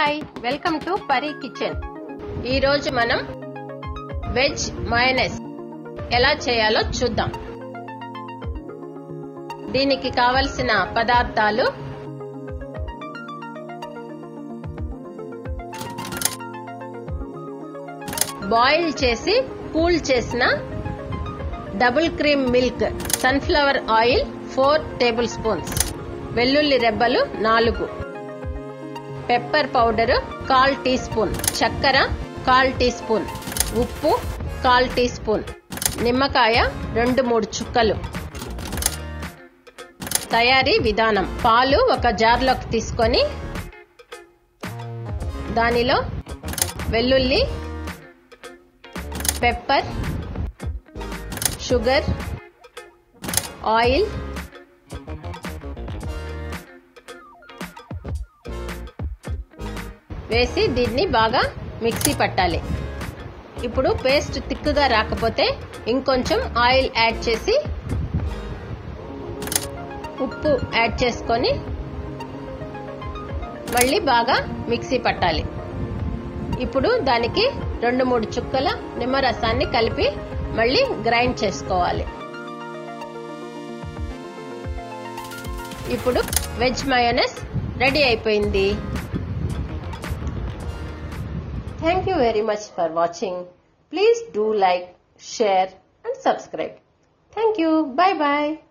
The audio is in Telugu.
Hi welcome to Pari kitchen ఈరోజు మనం వెజ్ మయోనైస్ ఎలా చేయాలో చూద్దాం దీనికి కావలసిన పదార్థాలు బాయిల్ చేసి కూల్ చేసిన double cream milk sunflower oil four tablespoons వెల్లుల్లి రెబ్బలు నాలుగు పెప్పర్ పౌడర్ కాల్ టీ స్పూన్ చక్కెర కాల్ టీ స్పూన్ ఉప్పు కాల్ టీ స్పూన్ నిమ్మకాయ రెండు మూడు చుక్కలు తయారీ విధానం పాలు ఒక జార్లోకి తీసుకొని దానిలో వెల్లుల్లి పెప్పర్ షుగర్ ఆయిల్ వేసి దీన్ని బాగా మిక్సీ పట్టాలి ఇప్పుడు పేస్ట్ తిక్కుగా రాకపోతే ఇంకొంచెం ఆయిల్ యాడ్ చేసి ఉప్పు యాడ్ చేసుకొని మళ్ళీ బాగా మిక్సీ పట్టాలి ఇప్పుడు దానికి రెండు మూడు చుక్కల నిమ్మరసాన్ని కలిపి మళ్ళీ గ్రైండ్ చేసుకోవాలి ఇప్పుడు వెజ్ మయోనెస్ రెడీ అయిపోయింది Thank you very much for watching. Please do like, share and subscribe. Thank you. Bye bye.